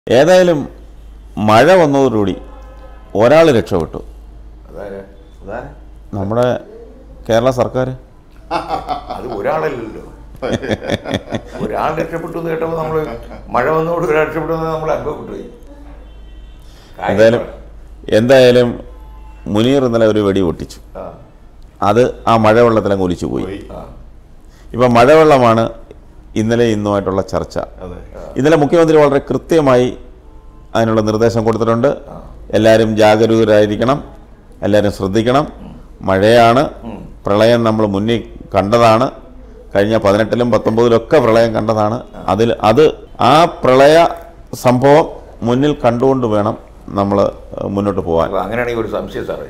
ഏതായാലും മഴ വന്നതോടുകൂടി ഒരാൾ രക്ഷപ്പെട്ടു അതാരാ അതാരാ നമ്മുടെ കേരള സർക്കാർ അത് ഒരാളല്ലല്ലോ ഒരാൾ രക്ഷപ്പെട്ടു എന്ന് കേട്ടപ്പോൾ നമ്മൾ മഴ വന്നോട് ഒരാൾ രക്ഷപ്പെട്ടു എന്ന് നമ്മൾ അനുഭവപ്പെട്ടു പോയി കാര്യം എന്തായാലും എന്തായാലും മുനീർ ഇന്നലെ ഒരു വെടി പൊട്ടിച്ചു ആ, അത് ആ മഴവെള്ളത്തിലങ്ങ് ഒലിച്ചു പോയി പോയി. ആ, ഇപ്പം മഴവെള്ളമാണ് ഇന്നലെ ഇന്നുമായിട്ടുള്ള ചർച്ച അതെ ഇന്നലെ മുഖ്യമന്ത്രി വളരെ കൃത്യമായി അതിനുള്ള നിർദ്ദേശം കൊടുത്തിട്ടുണ്ട് എല്ലാവരും ജാഗരൂകരായിരിക്കണം എല്ലാവരും ശ്രദ്ധിക്കണം മഴയാണ് പ്രളയം നമ്മൾ മുന്നിൽ കണ്ടതാണ് കഴിഞ്ഞ പതിനെട്ടിലും പത്തൊമ്പതിലും ഒക്കെ പ്രളയം കണ്ടതാണ് അതിൽ അത് ആ പ്രളയ സംഭവം മുന്നിൽ കണ്ടുകൊണ്ട് വേണം നമ്മൾ മുന്നോട്ട് പോകാൻ അപ്പൊ അങ്ങനെയാണെങ്കിൽ ഒരു സംശയം സാറേ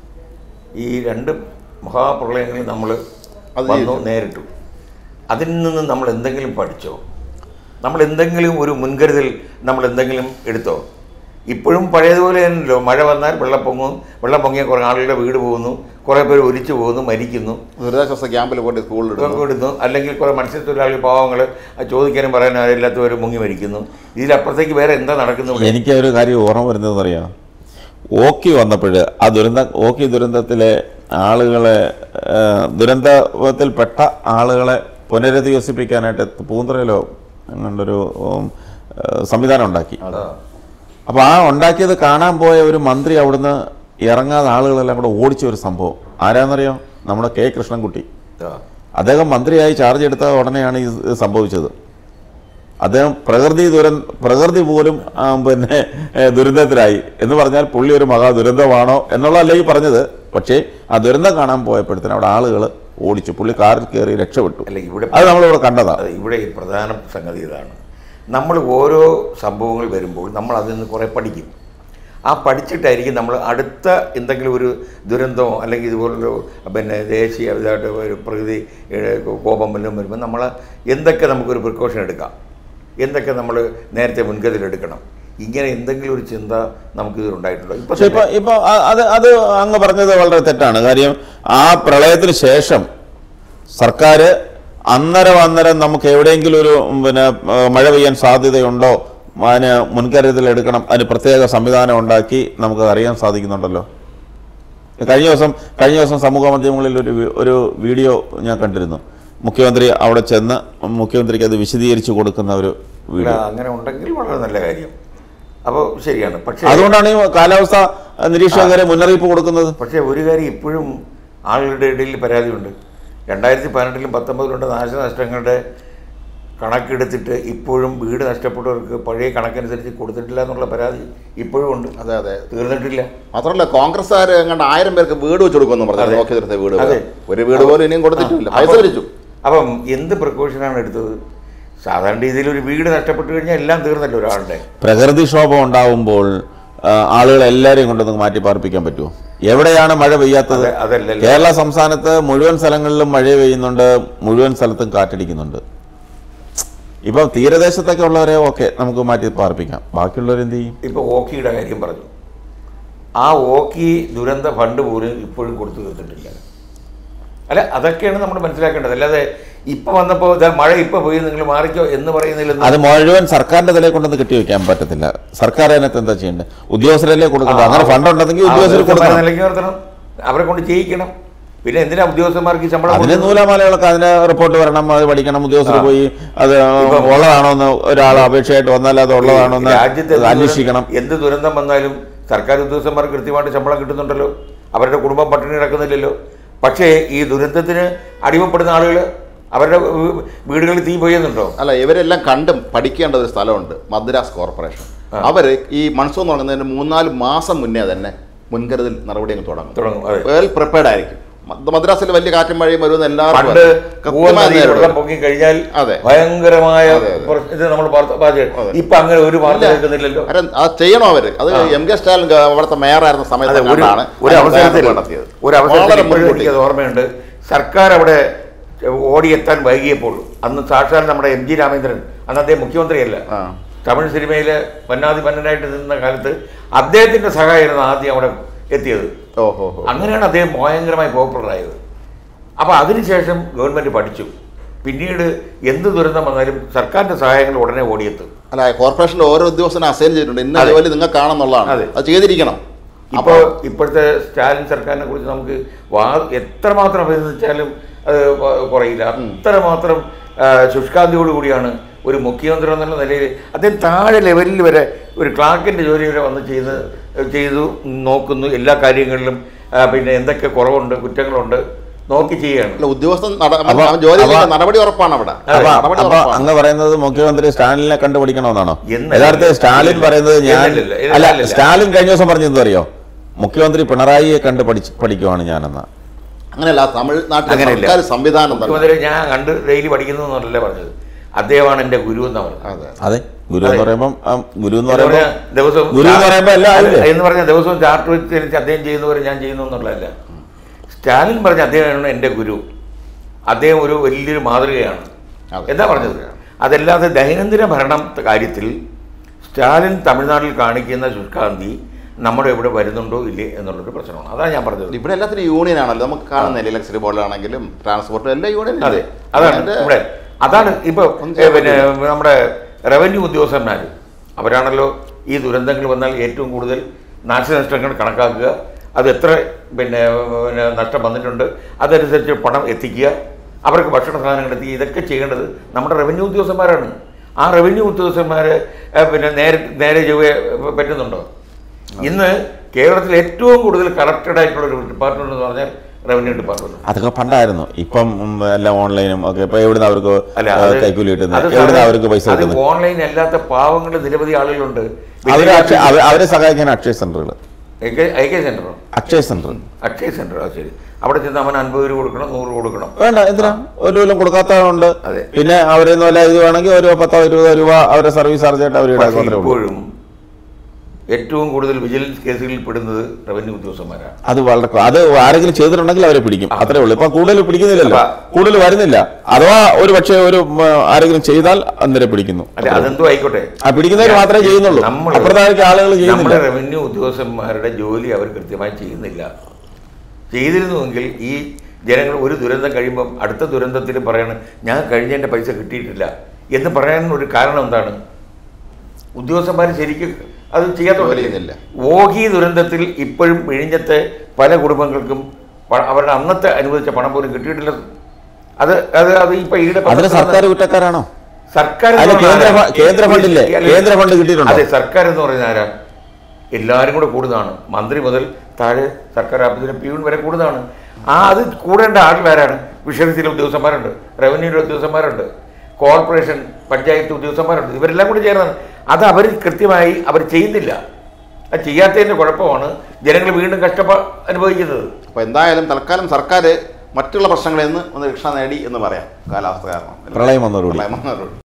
ഈ രണ്ട് മഹാപ്രളയങ്ങളിൽ നമ്മൾ അത് വന്നു നേരിട്ടു അതിൽ നിന്ന് നമ്മൾ എന്തെങ്കിലും പഠിച്ചോ നമ്മൾ എന്തെങ്കിലും ഒരു മുൻകരുതൽ നമ്മൾ എന്തെങ്കിലും എടുത്തോ ഇപ്പോഴും പഴയതുപോലെ തന്നെയല്ലോ മഴ വന്നാൽ വെള്ളം പൊങ്ങും വെള്ളം പൊങ്ങിയ കുറേ ആളുകളുടെ വീട് പോകുന്നു കുറേ പേര് ഒലിച്ചു പോകുന്നു മരിക്കുന്നു ദുരിതാശ്വാസ ക്യാമ്പിൽ പോയിട്ട് സ്കൂളിൽ ഇടുന്നു ഇടുന്നു അല്ലെങ്കിൽ കുറേ മത്സ്യത്തൊഴിലാളി പാവങ്ങൾ ചോദിക്കാനും പറയാനും ആരില്ലാത്തവർ മുങ്ങി മരിക്കുന്നു ഇതിലപ്പുറത്തേക്ക് വേറെ എന്താ നടക്കുന്നു ഇവിടെ? എനിക്ക് ഒരു കാര്യം ഓർമ്മ വരുന്നതെന്ന് അറിയാം ഓക്കി വന്നപ്പോൾ ആ ദുരന്ത ഓക്കി ദുരന്തത്തിലെ ആളുകളെ ആ, ദുരന്തത്തിൽപ്പെട്ട ആളുകളെ പുനരധിവസിപ്പിക്കാനായിട്ട് പൂന്തറയിലോ അങ്ങനൊരു ഉം, ആ, സംവിധാനം ഉണ്ടാക്കി ആ, അപ്പോൾ ആ ഉണ്ടാക്കിയത് കാണാൻ പോയ ഒരു മന്ത്രി അവിടുന്ന് ഇറങ്ങാതെ ആളുകളെല്ലാം കൂടെ ഓടിച്ച ഒരു സംഭവം ആരാന്നറിയോ നമ്മുടെ കെ കൃഷ്ണൻകുട്ടി ആ. അദ്ദേഹം മന്ത്രിയായി ചാർജ് എടുത്ത ഉടനെയാണ് ഇത് സംഭവിച്ചത് അദ്ദേഹം പ്രകൃതി ദുരന്ത പ്രകൃതി പോലും ആ, പിന്നെ ഏ, ദുരന്തത്തിലായി എന്ന് പറഞ്ഞാൽ പുള്ളി ഒരു മഹാ ദുരന്തമാണോ എന്നുള്ളതല്ല ഈ പറഞ്ഞത് പക്ഷേ ആ ദുരന്തം കാണാൻ പോയപ്പോഴത്തേനും അവിടെ ആളുകൾ ഓടിച്ചു പുള്ളി കാറിൽ കയറി രക്ഷപ്പെട്ടു അല്ല ഇവിടെ അത് നമ്മളിവിടെ കണ്ടതാണ് അത് ഇവിടെ ഈ പ്രധാന സംഗതി ഇതാണ് നമ്മൾ ഓരോ സംഭവങ്ങൾ വരുമ്പോൾ നമ്മൾ അതിൽ നിന്ന് കുറേ പഠിക്കും ആ പഠിച്ചിട്ടായിരിക്കും നമ്മൾ അടുത്ത എന്തെങ്കിലും ഒരു ദുരന്തമോ അല്ലെങ്കിൽ ഇതുപോലൊരു പിന്നെ ദേശീയ ഇതായിട്ട് ഒരു പ്രകൃതി ഏഹ്, കോപം വല്ലതും വരുമ്പോൾ നമ്മൾ എന്തൊക്കെ നമുക്കൊരു പ്രിക്കോഷൻ എടുക്കാം എന്തൊക്കെ നമ്മൾ നേരത്തെ മുൻകരുതൽ എടുക്കണം ഇങ്ങനെ എന്തെങ്കിലും ഒരു ചിന്ത നമുക്ക് ഇതിലുണ്ടായിട്ടുണ്ടോ ഇപ്പൊ പക്ഷെ ഇപ്പൊ ഇപ്പൊ അ- അത് അത് അങ്ങ് പറഞ്ഞത് വളരെ തെറ്റാണ് കാര്യം ആ പ്രളയത്തിന് ശേഷം സർക്കാർ അന്നേരം അന്നേരം നമുക്ക് എവിടെയെങ്കിലും ഒരു ഉം, പിന്നെ ആ, മഴ പെയ്യാൻ സാധ്യതയുണ്ടോ അതിന് മുൻകരുതൽ എടുക്കണം അതിന് പ്രത്യേക സംവിധാനം ഉണ്ടാക്കി നമുക്ക് അറിയാൻ സാധിക്കുന്നുണ്ടല്ലോ കഴിഞ്ഞ ദിവസം കഴിഞ്ഞ ദിവസം സമൂഹ മാധ്യമങ്ങളിൽ ഒരു വി- ഒരു വീഡിയോ ഞാൻ കണ്ടിരുന്നു മുഖ്യമന്ത്രി അവിടെ ചെന്ന് മുഖ്യമന്ത്രിക്ക് അത് വിശദീകരിച്ചു കൊടുക്കുന്ന ഒരു ഇവിടെ വീഡിയോ അങ്ങനെ ഉണ്ടെങ്കിൽ വളരെ നല്ല കാര്യം അപ്പോൾ ശരിയാണ് പക്ഷേ അതുകൊണ്ടാണ് ഈ കാലാവസ്ഥ നിരീക്ഷകരെ മുന്നറിയിപ്പ് കൊടുക്കുന്നത് പക്ഷേ ഒരു കാര്യം ഇപ്പോഴും ആളുകളുടെ ഇടയിൽ പരാതിയുണ്ട് രണ്ടായിരത്തി പതിനെട്ടിലും പത്തൊമ്പതിലുണ്ട് നാശനഷ്ടങ്ങളുടെ കണക്കെടുത്തിട്ട് ഇപ്പോഴും വീട് നഷ്ടപ്പെട്ടവർക്ക് പഴയ കണക്കനുസരിച്ച് കൊടുത്തിട്ടില്ല എന്നുള്ള പരാതി ഇപ്പോഴും ഉണ്ട് അതെ അതെ തീർന്നിട്ടില്ല മാത്രമല്ല കോൺഗ്രസ്സുകാർ എങ്ങാണ്ട് ആയിരം പേർക്ക് വീട് വെച്ച് കൊടുക്കുമെന്ന് പറഞ്ഞു അതെ. നോക്കി തീർത്ത വീട് അതെ. ഒരു വീട് പോലും ഇനിയും കൊടുത്തിട്ടില്ല പൈസ അപ്പം- തിരിച്ചു അപ്പം എന്ത് പ്രിക്കോഷനാണ് എടുത്തത് സാധാരണ രീതിയിൽ ഒരു വീട് നഷ്ടപ്പെട്ടു കഴിഞ്ഞാൽ എല്ലാം തീർന്നല്ലോ ഒരാളുടെ പ്രകൃതിക്ഷോഭം ഉണ്ടാവുമ്പോൾ ആ, ആളുകളെ എല്ലാവരെയും കൊണ്ടൊന്ന് മാറ്റി പാർപ്പിക്കാൻ പറ്റുമോ എവിടെയാണ് മഴ പെയ്യാത്തത് അതെ- അതല്ലല്ലോ. കേരള സംസ്ഥാനത്ത് മുഴുവൻ സ്ഥലങ്ങളിലും മഴ പെയ്യുന്നുണ്ട് മുഴുവൻ സ്ഥലത്തും കാറ്റടിക്കുന്നുണ്ട് ഇപ്പം തീരദേശത്തൊക്കെ ഉള്ളവരെ ഓക്കെ നമുക്ക് മാറ്റി പാർപ്പിക്കാം ബാക്കിയുള്ളവരെന്ത് ചെയ്യും ഇപ്പോൾ ഓക്കിയുടെ കാര്യം പറഞ്ഞു ആ ഓക്കി ദുരന്ത ഫണ്ട് പോലും ഇപ്പോഴും കൊടുത്തു തീർത്തിട്ടില്ല അല്ല അതൊക്കെയാണ് നമ്മൾ മനസ്സിലാക്കേണ്ടത് അല്ലാതെ ഇപ്പം വന്നപ്പോൾ ഇതാ മഴ ഇപ്പോൾ പോയി നിങ്ങൾ മാറിക്കോ എന്ന് പറയുന്നതിലൊന്നും അത് മുഴുവൻ സർക്കാരിന്റെ തലയിൽ കൊണ്ടൊന്ന് കെട്ടി വെക്കാൻ പറ്റത്തില്ല സർക്കാർ അതിനകത്ത് എന്താ ചെയ്യേണ്ടത് ഉദ്യോഗസ്ഥരല്ലേ കൊടുക്കുന്നത് അങ്ങനെ ഫണ്ട് ഉണ്ടെങ്കിൽ ആ ഉദ്യോഗസ്ഥർ ഉദ്യോഗസ്ഥന്മാരെ കൊടുക്കണം നിലയ്ക്ക് നിർത്തണം അവരെ കൊണ്ട് ചെയ്യിക്കണം പിന്നെ എന്തിനാ ഉദ്യോഗസ്ഥന്മാർക്ക് ഈ ശമ്പളം അതിന് കൊടുക്കുന്നത്? നൂലാമാലകളൊക്കെ അതിന് റിപ്പോർട്ട് വരണം അത് പഠിക്കണം ഉദ്യോഗസ്ഥർ ആ. പോയി അത് ഉള്ളതാണോ എന്ന് ഒരാൾ അപേക്ഷയായിട്ട് വന്നാൽ അത് ഉള്ളതാണോ എന്ന് രാജ്യത്ത് അത് എന്ത് അന്വേഷിക്കണം ദുര- എന്ത് ദുരന്തം വന്നാലും സർക്കാർ ഉദ്യോഗസ്ഥന്മാർക്ക് കൃത്യമായിട്ട് ശമ്പളം കിട്ടുന്നുണ്ടല്ലോ അവരുടെ കുടുംബം പട്ടിണി കിടക്കുന്നില്ലല്ലോ പക്ഷേ ഈ ദുരന്തത്തിന് അടിമപ്പെടുന്ന ആളുകൾ അവരുടെ വീ- വീടുകളിൽ തീ പോയെന്നുണ്ടോ അല്ല ഇവരെല്ലാം കണ്ടും പഠിക്കേണ്ട ഒരു സ്ഥലമുണ്ട് മദ്രാസ് കോർപ്പറേഷൻ അവര് ഈ മൺസൂൺ തുടങ്ങുന്നതിന് മൂന്നാല് മാസം മുന്നേ തന്നെ മുൻകരുതൽ നടപടി അങ്ങ് തുടങ്ങും തുടങ്ങും അതെ വെൽ പ്രിപ്പയർഡ് ആയിരിക്കും മദ് മദ്രാസിൽ വലിയ കാറ്റും മഴയും വരുമെന്ന് എല്ലാവർക്കും പണ്ട് അറിയാം. പൂവൻ കൃത്യമായ നദിയിൽ വെള്ളം നേരിടും. പൊങ്ങി കഴിഞ്ഞാൽ അതെ. ഭയങ്കരമായ അതെ, അതെ. പ്ര- ഇത് നമ്മൾ വാർത്ത വാചകം. അതെ. ഇപ്പൊ അങ്ങനെ ഒരു വാർത്ത ഇല്ല. കേൾക്കുന്നില്ലല്ലോ കാരണം അത് ചെയ്യണോ അവര് അത് എം കെ സ്റ്റാലിൻ ഗ- അവിടുത്തെ മേയറായിരുന്ന അതെ സമയത്ത് ഒരു കണ്ടാണ് ഒരു അതിന് അവസരത്തിൽ തയ്യാറെടുപ്പ് നടത്തിയത് ഒരു അവസരത്തിൽ വളരെ ഇപ്പോഴും മുൻകൂട്ടി. എനിക്കത് ഓർമ്മയുണ്ട് സർക്കാർ അവിടെ ഓടിയെത്താൻ വൈകിയപ്പോൾ അന്ന് സാക്ഷാൽ നമ്മുടെ എം ജി രാമേന്ദ്രൻ അന്ന് അദ്ദേഹം മുഖ്യമന്ത്രിയല്ല ആ. തമിഴ് സിനിമയിലെ പന്നാതി പന്നനായിട്ട് നിന്ന കാലത്ത് അദ്ദേഹത്തിന്റെ സഹായമായിരുന്നു ആദ്യം അവിടെ എത്തിയത് ഓഹോ ഹോ അങ്ങനെയാണ് അദ്ദേഹം ഭയങ്കരമായി പോപ്പുലറായത് അപ്പോൾ അതിനുശേഷം ഗവൺമെൻറ് പഠിച്ചു പിന്നീട് എന്ത് ദുരന്തം വന്നാലും സർക്കാരിൻ്റെ സഹായങ്ങൾ ഉടനെ ഓടിയെത്തും അല്ല കോർപ്പറേഷന്റെ ഓരോ ഉദ്യോഗസ്ഥനെ അസൈൻ ചെയ്തിട്ടുണ്ട് ഇന്ന അതെ. ജോലി നിങ്ങൾക്കാണെന്നുള്ളതാണ് അതെ. അത് ചെയ്തിരിക്കണം ഇപ്പോൾ ഇപ്പോഴത്തെ സ്റ്റാലിൻ സർക്കാരിനെ കുറിച്ച് നമുക്ക് വാ എത്രമാത്രം അഭിനന്ദിച്ചാലും അത് കൊ- കുറയില്ല അത്രമാത്രം ആ, ശുഷ്കാന്തിയോട് കൂടിയാണ് ഒരു മുഖ്യമന്ത്രി എന്നുള്ള നിലയിൽ അദ്ദേഹം താഴെ ലെവലിൽ വരെ ഒരു ക്ലാർക്കിൻ്റെ ജോലി വരെ വന്ന് ചെയ്ത് ചെയ്തു നോക്കുന്നു എല്ലാ കാര്യങ്ങളിലും ആ, പിന്നെ എന്തൊക്കെ കുറവുണ്ട് കുറ്റങ്ങളുണ്ട് നോക്കി ചെയ്യുകയാണ് അല്ല ഉദ്യോഗസ്ഥൻ നട- അപ്പൊ- അവൻ ജോലി അപ്പൊ- നടപടി ഉറപ്പാണ് അവിടെ അപ്പൊ നടപടി അപ്പൊ ഉറപ്പാണ് അങ്ങ് പറയുന്നത് മുഖ്യമന്ത്രി സ്റ്റാലിനെ കണ്ടുപിടിക്കണമെന്നാണോ എന്നല്ല. യഥാർത്ഥത്തിൽ സ്റ്റാലിൻ പറയുന്നത് ഞാൻ എന്നല്ല, എന്നല്ല, അല്ല എന്നല്ല. സ്റ്റാലിൻ കഴിഞ്ഞ ദിവസം പറഞ്ഞത് അറിയോ മുഖ്യമന്ത്രി പിണറായിയെ കണ്ട് പഠിച്ച് പഠിക്കുവാണ് ഞാനെന്ന അങ്ങനെയല്ല തമിഴ്നാട്ടിലെ അങ്ങനെയല്ല. സർക്കാർ സംവിധാനം തന്നെ മുഖ്യമന്ത്രി ഞാൻ കണ്ട് ഡെയിലി പഠിക്കുന്നു എന്നല്ല പറഞ്ഞത് അദ്ദേഹമാണ് എൻ്റെ ഗുരു എന്നാണ് പറഞ്ഞത് അതെ അതെ ഗുരു എന്ന് പറയുമ്പം ആ, ഗുരു എന്ന് എന്ന് പറയുമ്പോൾ പറഞ്ഞാൽ ദിവസവും ഗുരു എന്ന് പറയുമ്പോൾ എല്ലാം അല്ല, ആയില്ലേ? എന്ന് പറഞ്ഞാൽ ദിവസവും ചാർട്ട് വെച്ച് അദ്ദേഹം ചെയ്യുന്നവരെ ഞാൻ ചെയ്യുന്നു എന്നുള്ളതല്ല സ്റ്റാലിൻ പറഞ്ഞ അദ്ദേഹമാണ് എൻ്റെ ഗുരു അദ്ദേഹം ഒരു വലിയൊരു മാതൃകയാണ് അതെ. എന്താ പറഞ്ഞത് അതല്ലാതെ ദൈനംദിന ഭരണം കാര്യത്തിൽ സ്റ്റാലിൻ തമിഴ്നാട്ടിൽ കാണിക്കുന്ന ശുഷ്കാന്തി നമ്മുടെ ഇവിടെ വരുന്നുണ്ടോ ഇല്ലേ എന്നുള്ളൊരു പ്രശ്നമാണ് അതാണ് ഞാൻ പറഞ്ഞത് ഇവിടെ എല്ലാത്തിനും യൂണിയൻ ആണല്ലോ നമുക്ക് കാണുന്നില്ല ഇലക്ട്രിസിറ്റി ബോർഡിലാണെങ്കിലും ട്രാൻസ്പോർട്ടും എല്ലാ യൂണിയൻ അതെ അതാണ് ഇവിടെ അതാണ് ഇപ്പോൾ ഒന്നും ഏ, പിന്നെ നമ്മുടെ റവന്യൂ ഉദ്യോഗസ്ഥന്മാർ അവരാണല്ലോ ഈ ദുരന്തങ്ങൾ വന്നാൽ ഏറ്റവും കൂടുതൽ നാശനഷ്ടങ്ങൾ കണക്കാക്കുക അത് എത്ര പിന്നെ പിന്നെ നഷ്ടം വന്നിട്ടുണ്ട് അതനുസരിച്ച് പണം എത്തിക്കുക അവർക്ക് ഭക്ഷണ സാധനങ്ങൾ എത്തിക്കുക ഇതൊക്കെ ചെയ്യേണ്ടത് നമ്മുടെ റവന്യൂ ഉദ്യോഗസ്ഥന്മാരാണ് ആ റവന്യൂ ഉദ്യോഗസ്ഥന്മാർ പിന്നെ നേരെ നേരെ ചൊവ്വേ പറ്റുന്നുണ്ടോ ഇന്ന് കേരളത്തിൽ ഏറ്റവും കൂടുതൽ കറപ്റ്റഡ് ആയിട്ടുള്ള ഒരു ഡിപ്പാർട്ട്മെന്റ് എന്ന് പറഞ്ഞാൽ റവന്യൂ ഡിപ്പാർട്ട്മെന്റ് അതൊക്കെ പണ്ടായിരുന്നു ഇപ്പം ഉം, എല്ലാം ഓൺലൈനും ഒക്കെ ഇപ്പൊ എവിടുന്ന് അവർക്ക് അല്ല ആ, അത് കൈക്കൂലി കിട്ടുന്നത് അത് എവിടുന്ന് സാധാ- അവർക്ക് പൈസ അത് കിട്ടുന്നത് ഓൺലൈൻ അല്ലാത്ത പാവങ്ങൾ നിരവധി ആളുകളുണ്ട് അവര് അക്ഷയ- അവ- അവരെ സഹായിക്കാൻ അക്ഷയ സെന്ററുകൾ ഐ കെ സെന്ററോ അക്ഷയ സെന്റർ അക്ഷയ സെന്റർ അത് ശരി അവിടെ ചെന്ന് അവൻ അൻപത് രൂപ കൊടുക്കണം നൂറ് കൊടുക്കണം വേണ്ട എന്തിനാ ഒരു കൊല്ലം കൊടുക്കാത്തതുണ്ട് അതെ. പിന്നെ അവരെന്ന് വല്ല ഇത് വേണമെങ്കിൽ ഒരു പത്തോ ഇരുപതോ രൂപ അവരുടെ സർവീസ് ചാർജ് ആയിട്ട് അവർ പക്ഷേ ഈടാക്കുന്നതേ ഉള്ളൂ ഇപ്പോഴും ഏറ്റവും കൂടുതൽ വിജിലൻസ് കേസുകളിൽ പെടുന്നത് റവന്യൂ ഉദ്യോഗസ്ഥന്മാരാണ് അത് വളരെ കുറ- അത് ആരെങ്കിലും ചെയ്തിട്ടുണ്ടെങ്കിൽ അവരെ പിടിക്കും അത്രേ ഉള്ളൂ ഇപ്പൊ കൂടുതൽ പിടിക്കുന്നില്ലല്ലോ അപ്പൊ- കൂടുതൽ വരുന്നില്ല അഥവാ ഒരു പക്ഷേ ഒരു ഉം, ആരെങ്കിലും ചെയ്താൽ അന്നേരം പിടിക്കുന്നു അല്ല അതെന്തോ ആയിക്കോട്ടെ ആ പിടിക്കുന്നവർ മാത്രമേ ചെയ്യുന്നുള്ളൂ നമ്മള് അപ്പുറത്തേക്ക് ആളുകൾ നമ്മുടെ ചെയ്യുന്നില്ല റവന്യൂ ഉദ്യോഗസ്ഥന്മാരുടെ ജോലി അവർ കൃത്യമായി ചെയ്യുന്നില്ല ചെയ്തിരുന്നുവെങ്കിൽ ഈ ജനങ്ങൾ ഒരു ദുരന്തം കഴിയുമ്പം അടുത്ത ദുരന്തത്തിൽ പറയണം ഞാൻ കഴിഞ്ഞതിൻ്റെ പൈസ കിട്ടിയിട്ടില്ല എന്ന് പറയാൻ ഒരു കാരണം എന്താണ് ഉദ്യോഗസ്ഥന്മാർ ശരിക്കും അത് ജോലി ചെയ്യാത്ത ചെയ്യുന്നില്ല. ഓഹി ദുരന്തത്തിൽ ഇപ്പോഴും വിഴിഞ്ഞത്തെ പല കുടുംബങ്ങൾക്കും പ- അവരുടെ അന്നത്തെ അനുവദിച്ച പണം പോലും കിട്ടിയിട്ടില്ല അത് അത് അത് ഇപ്പൊ ഈടെ അതിന് സർക്കാർ കുറ്റക്കാരാണോ സർക്കാർ അതിന് എന്ന് പറഞ്ഞാൽ കേന്ദ്ര ഫ- ആരാ? കേന്ദ്ര ഫണ്ടില്ലേ? അല്ല, കേന്ദ്ര ഫണ്ട് കിട്ടിയിട്ടുണ്ടോ? അതെ സർക്കാർ എന്ന് പറയുന്ന ആരാ എല്ലാവരും കൂടെ കൂടുന്നതാണ് മന്ത്രി മുതൽ താഴെ സർക്കാർ ആഫീസിലെ പ്യൂൺ വരെ കൂടുന്നതാണ് ആ അത് കൂടേണ്ട ആളുകളാരാണ് വിഷയത്തിലെ ഉദ്യോഗസ്ഥന്മാരുണ്ട് റവന്യൂയുടെ ഉദ്യോഗസ്ഥന്മാരുണ്ട് കോർപ്പറേഷൻ പഞ്ചായത്ത് ഉദ്യോഗസ്ഥന്മാരുണ്ട് ഇവരെല്ലാം കൂടി ചേർന്നാണ് അത് അവർ കൃത്യമായി അവർ ചെയ്യുന്നില്ല അത് ചെയ്യാത്തതിൻ്റെ കുഴപ്പമാണ് ജനങ്ങൾ വീണ്ടും കഷ്ടപ്പ അനുഭവിക്കുന്നത് അപ്പോൾ എന്തായാലും തൽക്കാലം സർക്കാർ മറ്റുള്ള പ്രശ്നങ്ങളിൽ നിന്ന് ഒന്ന് രക്ഷ നേടി എന്ന് പറയാം കാലാവസ്ഥ കാരണം പ്രളയം വന്നതോടുകൂടി പ്രളയം വന്നതോടുകൂടി